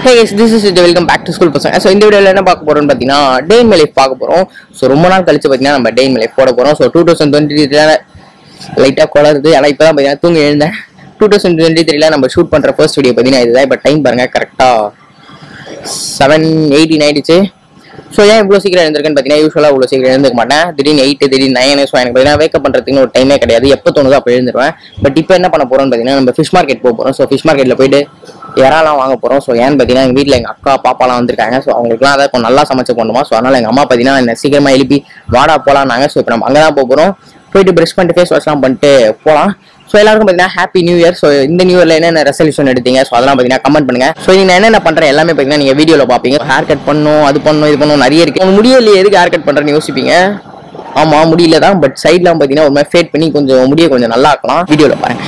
Hey yes this is welcome back to school பசங்க so இந்த வீடியோவில் என்ன பார்க்க போறோம்னு பார்த்தீங்கன்னா டே இன் லைஃப் பார்க்க போகிறோம் ஸோ ரொம்ப நாள் கழிச்சு பார்த்தீங்கன்னா நம்ம டே இன் லைஃப் போட போகிறோம் ஸோ டூ தௌசண்ட் டுவெண்ட்டி லைட்டாக குளருது ஏன்னா இப்போ தான் பார்த்தீங்கன்னா தூங்க எழுந்தேன் டூ தௌசண்ட் டுவெண்ட்டி த்ரீல நம்ம ஷூட் பண்ணுற ஃபர்ஸ்ட் வீடியோ பார்த்தீங்கன்னா இதுதான் இப்போ டைம் பாருங்க கரெக்டாக செவன் எயிட்டின் ஆயிடுச்சு ஸோ ஏன் இவ்வளோ சீக்கிரம் எழுந்திருக்கேன்னு பார்த்தீங்கன்னா யூஸ்வலாக இவ்வளோ சீக்கிரம் எழுந்துக்க மாட்டேன் திடீர்னு எயிட் திடீர்னு நைன் ஸோ எனக்கு பார்த்தீங்கன்னா வேக்கப் பண்ணுறதுக்கு ஒரு டைமே கிடையாது எப்போ தோணுதோ அப்போ எழுந்துருவேன் பட் இப்போ என்ன பண்ண போகிறோம்னு பார்த்தீங்கன்னா நம்ம ஃபிஷ் மார்க்கெட் போக போகிறோம் ஸோ ஃபிஷ் மார்க்கெட்டில் போயிட்டு இறாலாம் வாங்க போகிறோம் ஸோ ஏன்னு பார்த்தீங்கன்னா எங்கள் வீட்டில் எங்கள் அக்கா பாப்பாலாம் வந்திருக்காங்க ஸோ அவங்களுக்குலாம் அதை கொஞ்சம் நல்லா சமைச்சு போடணுமா ஸோ அதனால் எங்கள் அம்மா பார்த்தீங்கன்னா என்ன சீக்கிரமாக எழுப்பி வாடா போகலான்னாங்க ஸோ இப்போ நம்ம அங்கே தான் போக போகிறோம் போயிட்டு ப்ரஷ் பண்ணிட்டு ஃபேஸ் வாஷ்லாம் பண்ணிட்டு போகலாம் ஸோ எல்லாருக்கும் பார்த்தீங்கன்னா ஹாப்பி நியூ இயர் ஸோ இந்த நியூ இயர்ல என்னென்ன ரெசல்யூஷன் எடுத்தீங்க ஸோ அதெல்லாம் பார்த்தீங்கன்னா கமெண்ட் பண்ணுங்க ஸோ நீங்க என்னென்ன பண்றேன் எல்லாமே பார்த்தீங்கன்னா நீங்க வீடியோவில் பார்ப்பீங்க ஹேர் கட் பண்ணணும் அது பண்ணணும் இது பண்ணணும் நிறைய இருக்கு உங்களுக்கு முடியலையே எதுக்கு ஹேர் கட் பண்றேன்னு யோசிப்பீங்க ஆமா முடியல தான் பட் சைட்லாம் பார்த்தீங்கன்னா ஒரு மாதிரி ஃபேட் பண்ணி கொஞ்சம் முடிய கொஞ்சம் நல்லா ஆக்கலாம் வீடியோவில் பாருங்க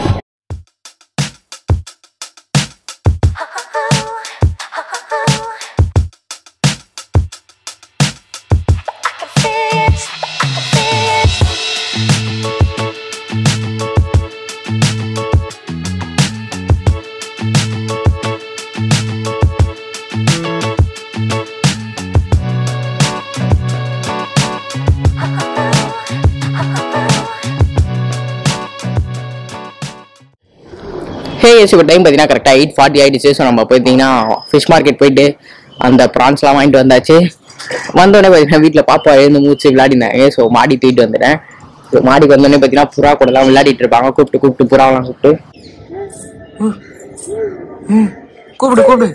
ஹே எஸ் இப்போ டைம் பார்த்தீங்கன்னா கரெக்டாக எயிட் ஃபார்ட்டி ஆயிடுச்சு ஸோ நம்ம பார்த்தீங்கன்னா ஃபிஷ் மார்க்கெட் போயிட்டு அந்த ப்ரான்ஸ்லாம் வாங்கிட்டு வந்தாச்சு வந்தோடனே பார்த்தீங்கன்னா வீட்டில் பாப்பா எழுந்து மூச்சு விளையாடினாங்க ஸோ மாடி தூக்கிட்டு வந்துட்டேன் ஸோ மாடிக்கு வந்தோடனே பார்த்தீங்கன்னா புறா கூடலாம் விளையாடிட்டு இருப்பாங்க கூப்பிட்டு கூப்பிட்டு புறாவெல்லாம் கூப்பிட்டு கூப்பிடு கூப்பிடு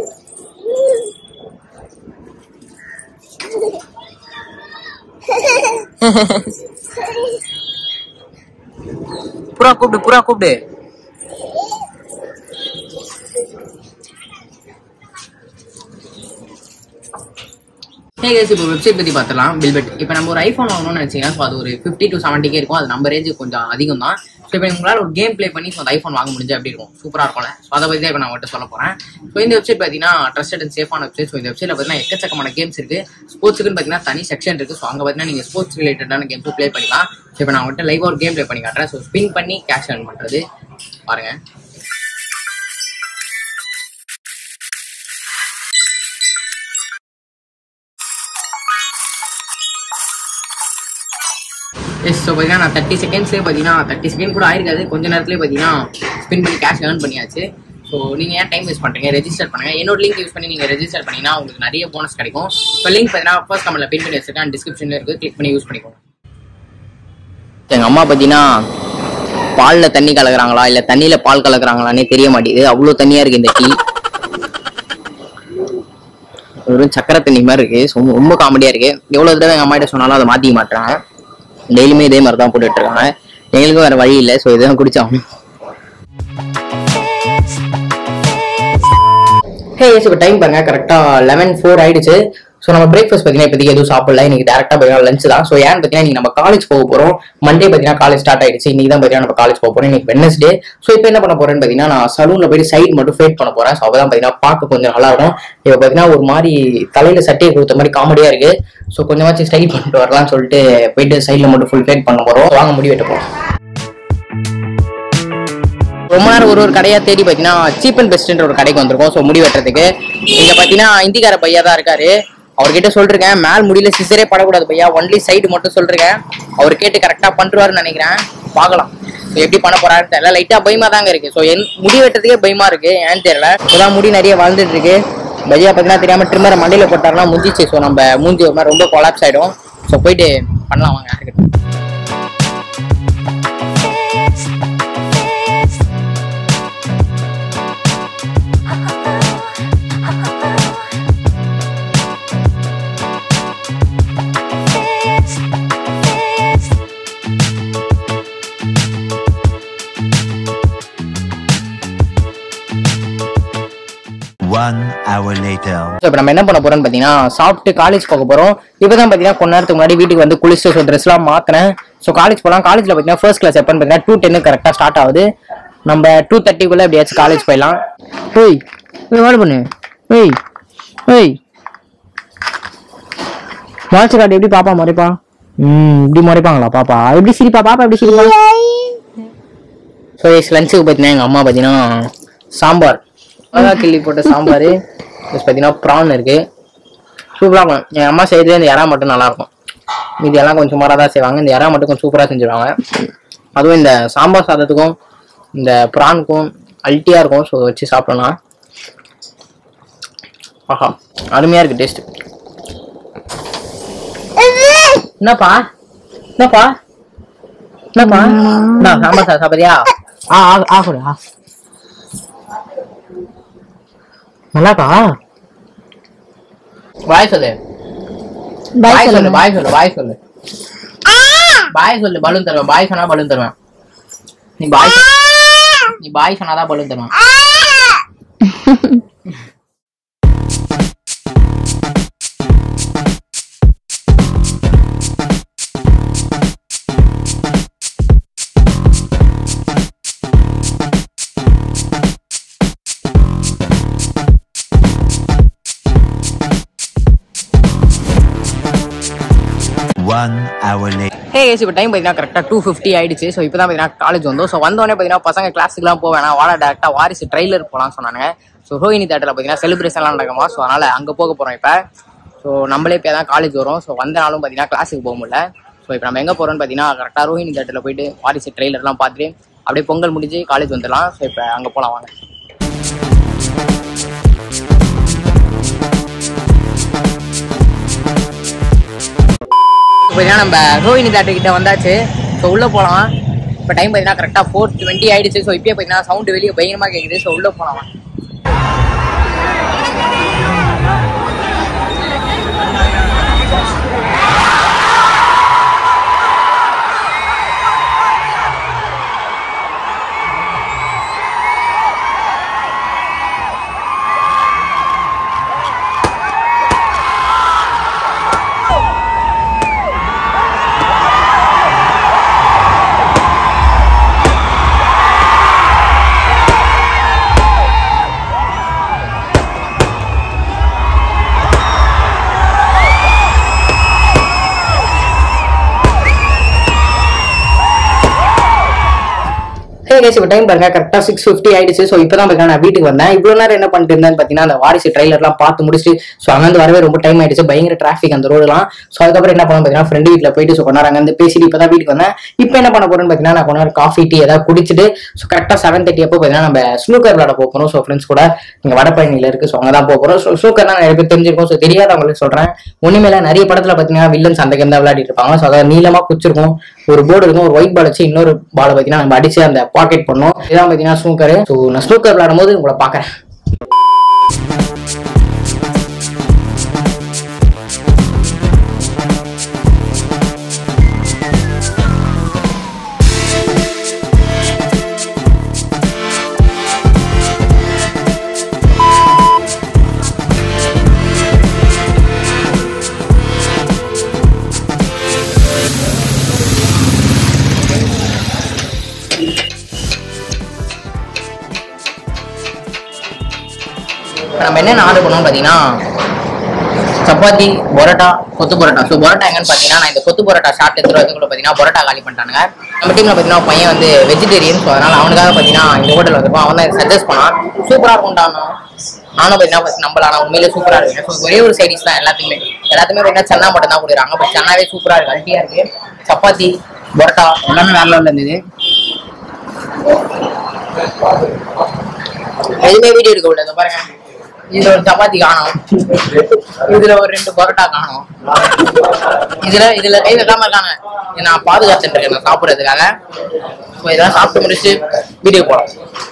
புறா கூப்பிடு புறா கூப்பிடு ஹே கேஸ் இப்போ வெப்சைட் பற்றி பார்த்துலாம் பில்பெட் இப்போ நம்ம ஒரு ஐஃபோன் வாங்கணும்னு நினச்சிங்கன்னா ஸோ அது ஒரு ஃபிஃப்டி டு செவன்ட்டிக்கே இருக்கும் அது நம்ம ரேஞ்சு கொஞ்சம் அதிகம் தான் ஸோ இப்போ உங்களால் ஒரு கேம் ப்ளே பண்ணி ஸோ அந்த ஐஃபோன் வாங்க முடிஞ்சு அப்படி இருக்கும் சூப்பராக இருக்கும்ல ஸோ அதை பற்றி தான் இப்போ நான் உங்கள்கிட்ட சொல்ல போகிறேன் ஸோ இந்த வெப்சைட் பார்த்தீங்கன்னா ட்ரஸ்டட் அண்ட் சேஃபான வெப்சைட் ஸோ இந்த வெப்சைட்டில் பார்த்தீங்கன்னா எக்கச்சக்கமான கேம்ஸ் இருக்குது ஸ்போர்ட்ஸுக்குன்னு பார்த்தீங்கன்னா தனி செக்ஷன் இருக்குது ஸோ அங்கே பார்த்தீங்கன்னா நீங்கள் ஸ்போர்ட்ஸ் ரிலேட்டடான கேம்ஸும் ப்ளே பண்ணிக்கலாம் ஸோ இப்போ நான் உங்கள்கிட்ட லைவாக ஒரு கேம் ப்ளே பண்ணி காட்டுறேன் ஸோ ஸ்பின் பண்ணி கேஷ் earn பண்ணுறது பாருங்கள் எஸ் ஸோ பார்த்தீங்கன்னா நான் தேர்ட்டி செகண்ட்ஸ்லேயே பார்த்தீங்கன்னா தேர்ட்டி செகண்ட் கூட ஆயிருக்காது கொஞ்ச நேரத்துலேயே பார்த்தீங்கன்னா ஸ்பின் பண்ணி கேஷ் earn பண்ணியாச்சு ஸோ நீங்கள் ஏன் டைம் வேஸ்ட் பண்ணுறீங்க ரெஜிஸ்டர் பண்ணுங்க என்னோட லிங்க் யூஸ் பண்ணி நீங்கள் ரெஜிஸ்டர் பண்ணீங்கன்னா உங்களுக்கு நிறைய போனஸ் கிடைக்கும் இப்போ லிங்க் பார்த்தீங்கன்னா ஃபர்ஸ்ட் நம்மள பின் பண்ணி வச்சிருக்கேன் டிஸ்கிரிப்ஷனில் இருக்குது கிளிக் பண்ணி யூஸ் பண்ணிக்கோங்க எங்கள் அம்மா பார்த்தீங்கன்னா பாலில் தண்ணி கலக்குறாங்களா இல்லை தண்ணியில் பால் கலக்குறாங்களான்னே தெரிய மாட்டேங்குது அவ்வளோ தண்ணியாக இருக்குது இந்த டீ வெறும் சக்கரை தண்ணி மாதிரி இருக்கு ஸோ ரொம்ப காமெடியா இருக்கு எவ்வளவு தடவை எங்க அம்மா கிட்ட சொன்னாலும் அதை மாத்திக்க மாட்டாங்க டெய்லியுமே இதே மாதிரி தான் போட்டுட்டு இருக்காங்க எங்களுக்கும் வேற வழி இல்லை ஸோ இதுதான் குடிச்சோம் ஹே எஸ் இப்போ டைம் பாருங்க கரெக்டாக லெவன் ஃபோர் ஆயிடுச்சு ஸோ நம்ம பிரேக்ஃபாஸ்ட் பார்த்தீங்கன்னா இப்போதைக்கு எதுவும் சாப்பிடல இன்னைக்கு டேரக்டாக பார்த்தீங்கன்னா லஞ்ச் தான் ஸோ ஏன்னு பார்த்தீங்கன்னா இன்னைக்கு நம்ம காலேஜ் போக போகிறோம் மண்டே பார்த்தீங்கன்னா காலேஜ் ஸ்டார்ட் ஆயிடுச்சு இன்னைக்கு தான் பார்த்தீங்கன்னா நம்ம காலேஜ் போக போகிறோம் இன்னைக்கு வெனஸ்டே ஸோ இப்போ என்ன பண்ண போறேன்னு பார்த்தீங்கன்னா நான் சலூனில் போயிட்டு சைடு மட்டும் ஃபேட் பண்ண போகிறேன் ஸோ அப்பதான் பார்த்தீங்கன்னா பார்க்க கொஞ்சம் நல்லா இருக்கும் இப்போ பார்த்தீங்கன்னா ஒரு மாதிரி தலையில சட்டையை கொடுத்த மாதிரி காமெடியாக இருக்கு ஸோ கொஞ்சமாச்சும் ஸ்டைல் பண்ணிட்டு வரலாம்னு சொல்லிட்டு போயிட்டு சைடில் மட்டும் ஃபுல் ஃபேட் பண்ண போகிறோம் வாங்க முடி வெட்ட போகிறோம் ரொம்ப நேரம் ஒரு ஒரு கடையா தேடி பார்த்தீங்கன்னா சீப் அண்ட் பெஸ்ட்ன்ற ஒரு கடைக்கு வந்திருக்கோம் ஸோ முடி வெட்டுறதுக்கு இங்க பார்த்தீங்கன்னா இந்திக்கார பையா தான் இருக்காரு அவர்கிட்ட சொல்லிருக்கேன் மேல் முடியல சிசரே படக்கூடாது பையா ஒன்லி சைடு மட்டும் சொல்லிருக்கேன் அவர் கேட்டு கரெக்டாக பண்ணுவாருன்னு நினைக்கிறேன் பார்க்கலாம் So, எப்படி பண்ண போறாருன்னு தெரியல லைட்டா பயமா தாங்க இருக்கு ஸோ என் முடி வெட்டுறதுக்கே பயமா இருக்கு ஏன்னு தெரியல இப்போதான் முடி நிறைய வளர்ந்துட்டு இருக்கு பையா பார்த்தீங்கன்னா தெரியாம ட்ரிம்மரை மண்டையில போட்டாருன்னா முஞ்சிச்சு ஸோ நம்ம மூஞ்சி ஒரு மாதிரி ரொம்ப கொலாப்ஸ் ஆயிடும் ஸோ போயிட்டு பண்ணலாம் வாங்க யாருக்கிட்ட One hour later. ஸோ இப்போ நம்ம என்ன பண்ண போறோம்னு பார்த்தீங்கன்னா சாப்பிட்டு காலேஜ் போக போறோம் இப்போ தான் பார்த்தீங்கன்னா கொஞ்ச நேரத்துக்கு முன்னாடி வீட்டுக்கு வந்து குளிச்சுட்டு ஸோ ட்ரெஸ்லாம் மாத்தினேன் ஸோ காலேஜ் போகலாம் காலேஜில் பார்த்தீங்கன்னா ஃபர்ஸ்ட் கிளாஸ் எப்போன்னு பார்த்தீங்கன்னா டூ டென்னு கரெக்டாக ஸ்டார்ட் ஆகுது நம்ம டூ தேர்ட்டிக்குள்ளே எப்படியாச்சும் காலேஜ் போயிடலாம் ஏய் ஏய் வாடு பண்ணு ஏய் ஏய் வாட்ச் கார்டு எப்படி பாப்பா முறைப்பா ம் இப்படி முறைப்பாங்களா பாப்பா எப்படி சிரிப்பா பாப்பா எப்படி சிரிப்பா ஸோ எஸ் லஞ்சுக்கு பார்த்தீங்கன்னா எங்கள் அம்மா பார்த்தீங்கன்னா சாம்பார் மிளகா கிள்ளி போட்ட சாம்பார் ப்ளஸ் பார்த்தீங்கன்னா ப்ரான் இருக்கு சூப்பராக இருக்கும் என் அம்மா செய்யறதுல இந்த இறா மட்டும் நல்லா இருக்கும் மீதி எல்லாம் கொஞ்சம் சுமாராக தான் செய்வாங்க இந்த இறா மட்டும் கொஞ்சம் சூப்பராக செஞ்சுருவாங்க அதுவும் இந்த சாம்பார் சாதத்துக்கும் இந்த ப்ரானுக்கும் அல்ட்டியாக இருக்கும் ஸோ வச்சு சாப்பிடலாம் ஆஹா அருமையாக இருக்கு டேஸ்ட் என்னப்பா என்னப்பா என்னப்பா என்ன சாம்பார் சாதம் சாப்பிட்றியா ஆ ஆ ஆ கொடு ஆ நல்லாப்பா பாய் சொல்லு பாய் சொல்லு பாய் சொல்லு பாய் சொல்லு பாய் சொல்லு பலூன் தருவேன் பாய் சொன்னா பலூன் தருவேன் நீ பாய் நீ பாய் சொன்னாதான் பலூன் தருவேன் One hour later. Hey AC இப்போ டைம் பார்த்தீங்கன்னா கரெக்டாக டூ ஃபிஃப்டி ஆயிடுச்சு ஸோ இப்போ தான் பார்த்தீங்கன்னா காலேஜ் வந்தோம் ஸோ வந்தோடனே பார்த்தீங்கன்னா பசங்க கிளாஸுக்குலாம் போக வேணாம் வாடா டேரெக்டாக வாரிசு ட்ரைலர் போகலாம்னு சொன்னாங்க ஸோ ரோஹினி தேட்டரில் பார்த்தீங்கன்னா செலிப்ரேஷன்லாம் நடக்குமா ஸோ அதனால் அங்கே போக போகிறோம் இப்போ ஸோ நம்மளே இப்போ தான் காலேஜ் வரும் ஸோ வந்த நாளும் பார்த்தீங்கன்னா கிளாஸுக்கு போக முடியல ஸோ இப்போ நம்ம எங்கே போகிறோம்னு பார்த்தீங்கன்னா கரெக்டாக ரோஹினி தேட்டரில் போயிட்டு வாரிசு ட்ரைலர்லாம் பார்த்துட்டு அப்படியே பொங்கல் முடிஞ்சு காலேஜ் வந்துடலாம் ஸோ இப்போ அங்கே போகலாம் வாங்க இப்போ பார்த்தீங்கன்னா நம்ம ரோஹினி தேட்டர் கிட்ட வந்தாச்சு ஸோ உள்ளே போகலாம் இப்போ டைம் பார்த்தீங்கன்னா கரெக்டாக ஃபோர் டுவெண்ட்டி ஆயிடுச்சு ஸோ இப்போயே பார்த்தீங்கன்னா சவுண்டு வெளியே பயங்கரமாக கேட்குது ஸோ உள்ளே போகலாம் வாங்க. ஹே கேஸ் இப்போ டைம் பாருங்க கரெக்டாக சிக்ஸ் ஃபிஃப்டி ஆயிடுச்சு ஸோ இப்போ தான் பார்த்தீங்கன்னா நான் வீட்டுக்கு வந்தேன் இவ்வளோ நேரம் என்ன பண்ணிட்டு இருந்தேன்னு பார்த்தீங்கன்னா அந்த வாரிசு ட்ரைலர்லாம் பார்த்து முடிச்சுட்டு ஸோ அங்கேருந்து வரவே ரொம்ப டைம் ஆயிடுச்சு பயங்கர டிராஃபிக் அந்த ரோடுலாம் ஸோ அதுக்கப்புறம் என்ன பண்ண பார்த்தீங்கன்னா ஃப்ரெண்டு வீட்டில் போயிட்டு ஸோ கொண்டாரு அங்கேருந்து பேசிட்டு இப்போ தான் வீட்டுக்கு வந்தேன் இப்போ என்ன பண்ண போறேன்னு பார்த்தீங்கன்னா நான் கொண்டாரு காஃபி டீ ஏதாவது குடிச்சிட்டு ஸோ கரெக்டாக செவன் தேர்ட்டி அப்போ பார்த்தீங்கன்னா நம்ம ஸ்னூக்கர் விளாட போக போகிறோம் ஸோ ஃப்ரெண்ட்ஸ் கூட இங்கே வடபழனியில் இருக்கு ஸோ அங்கே தான் போக போகிறோம் ஸோ ஸ்னூக்கர்லாம் நிறைய பேர் தெரிஞ்சிருக்கும் ஸோ தெரியாதவங்களுக்கு சொல்கிறேன் ஒன்றுமே நிறைய படத்தில் பார்த்தீங்கன்னா வில்லன்ஸ் அந்த கேம் தான் விளையாடிட்டு இருப்பாங்க ஸோ அதாவது நீளமாக குச்சிருக்கும் ஒரு போர்டு இருக்கும் ஒரு ஒயிட் பால் வச்சு இன்னொரு பாலை பார்த்தீங்கன்னா நம்ம அடிச்சு அந்த பாக்கெட் பண்ணோம் இதான் பார்த்தீங்கன்னா ஸ்னூக்கர் ஸோ நான் ஸ்னூக்கர் விளையாடும் போது உங்களை பார்க்குறேன் இப்போ நம்ம என்னென்ன ஆர்டர் பண்ணோம்னு பார்த்தீங்கன்னா சப்பாத்தி பரோட்டா கொத்து பரோட்டா ஸோ பரோட்டா எங்கன்னு பார்த்தீங்கன்னா நான் இந்த கொத்து பரோட்டா சாப்பிட்டு எடுத்துருவதுக்குள்ள பார்த்தீங்கன்னா பரோட்டா காலி பண்ணிட்டானுங்க நம்ம டீமில் பார்த்தீங்கன்னா ஒரு பையன் வந்து வெஜிடேரியன் ஸோ அதனால அவனுக்காக பார்த்தீங்கன்னா இந்த ஹோட்டல் வந்திருப்பான் அவன் தான் சஜஸ்ட் பண்ணான் சூப்பராக இருக்கும்டான் நானும் பார்த்தீங்கன்னா first நம்பல ஆனால் உண்மையிலே சூப்பராக இருக்கு ஸோ ஒரே ஒரு சைடிஸ் தான் எல்லாத்துக்குமே எல்லாத்துக்குமே பார்த்தீங்கன்னா சென்னா மட்டும் தான் கொடுக்குறாங்க பட் சென்னாவே சூப்பராக இருக்கு அல்ட்டியாக இருக்கு சப்பாத்தி பரோட்டா எல்லாமே வேற லெவலில் இருந்தது எதுவுமே வீடியோ எடுக்க விடாது பாருங்க இதுல ஒரு சப்பாத்தி காணும் இதுல ஒரு ரெண்டு பரோட்டா காணும் இதுல இதுல கை வைக்காம இருக்காங்க இதை நான் பாதுகாத்துட்டு இருக்கேன் நான் சாப்பிடுறதுக்காக ஸோ இதெல்லாம் சாப்பிட்டு முடிச்சு வீடியோ போலாம்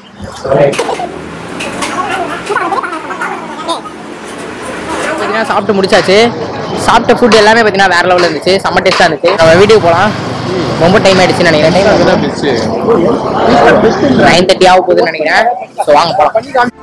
பார்த்தீங்கன்னா சாப்பிட்டு முடிச்சாச்சு சாப்பிட்ட ஃபுட் எல்லாமே பார்த்தீங்கன்னா வேற லெவலில் இருந்துச்சு செம்ம டேஸ்ட்டாக இருந்துச்சு நம்ம வீடியோ போகலாம் ரொம்ப டைம் ஆயிடுச்சுன்னு நினைக்கிறேன் டைம் நைன் தேர்ட்டி ஆக போகுதுன்னு நினைக்கிறேன் ஸோ வாங்க போகலாம்